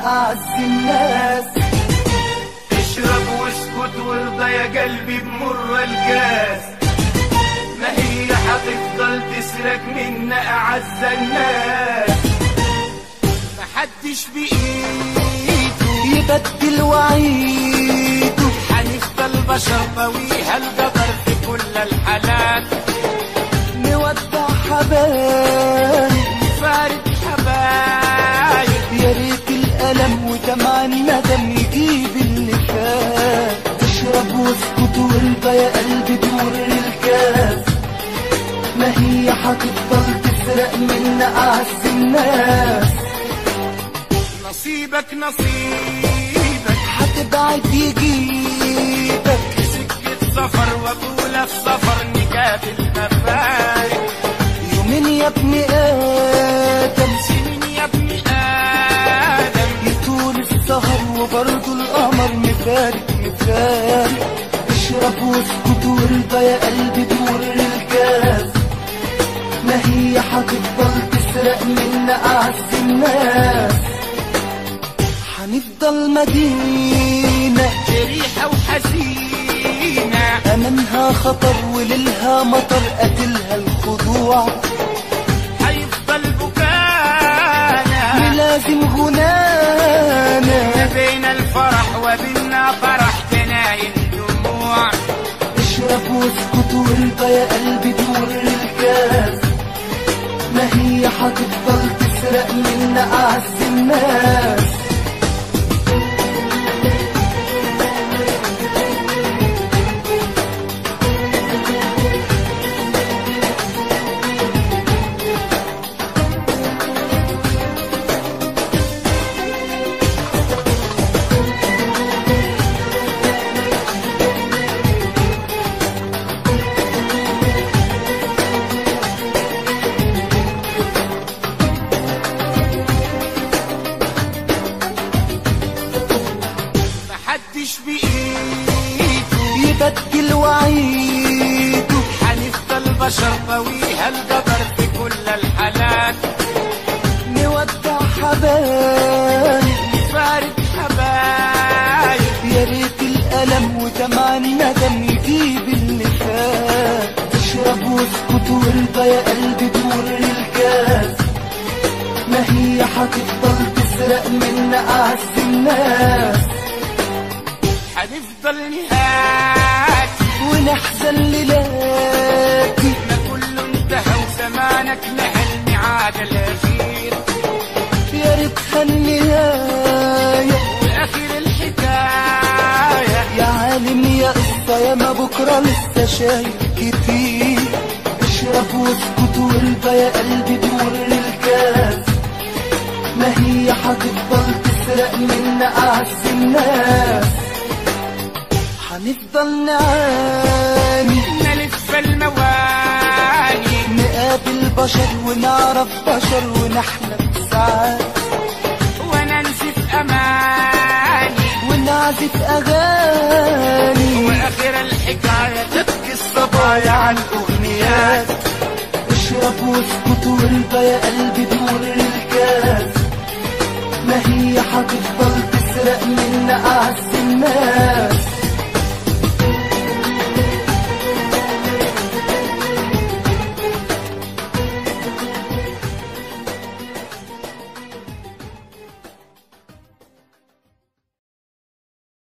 أعز الناس اشرب واسكت وارضى يا قلبي بمر الكاس ما هي هتفضل تسرق منا اعز الناس محدش بايده يبدل وعيده هنفضل بشر طويها القدر في كل الحالات نودع حبايب فارق حبايب يا ريت الألم ودمع الندم يجيب اللي فات اشرب واسكت وارضى يا قلبي بمر الكاس ما هي هتفضل تسرق منا أعز الناس نصيبك نصيبك هتبعد يجيبك سكة سفر وطولة في سفر نقابل مفارق يومين يا ابن آدم سنين يا ابن آدم يطول السهر وبرضه القمر مفارق مفارق اشرب واسكت وارضى يا قلبي بمر الكاس ما هي هتفضل تسرق منا أعز الناس هنفضل مدينة جريحة وحزينة أمامها خطر وليلها مطر قتلها الخضوع هيفضل بكانا ملازم غنانا ما بين الفرح وبيننا فرح تنايم دموع اشرب واسكت وارضى يا قلبي بمر الكاس ما هي هتفضل تسرق منا أعز الناس محدش بإيده يبدل وعيده هنفضل بشر طويها القدر في كل الحالات نودع حبايب فارق حبايب يا ريت الألم ودمع الندم يجيب اللي فات اشرب واسكت وارضى يا قلبي بمر الكاس ما هي هتفضل تسرق منا أعز الناس هنفضل نهاتي ونحزن ليلاتي ما كله انتهى وزمانك نهى الميعاد الأخير يا ريتها النهاية وآخر الحكاية يا عالم يا قصة يا ما بكرة لسه شايف كتير اشرب واسكت وارضى يا قلبي بمر الكاس ما هي هتفضل تسرق منا أعز الناس هنفضل نعاني نلف المواني نقابل بشر ونعرف بشر ونحلم ساعات وننسف أماني ونعزف أغاني وآخر الحكاية تبكي الصبايا عن أغنيات اشرب واسكت وارضى يا قلبي بمر الكاس ما هي هتفضل تسرق منا أعز الناس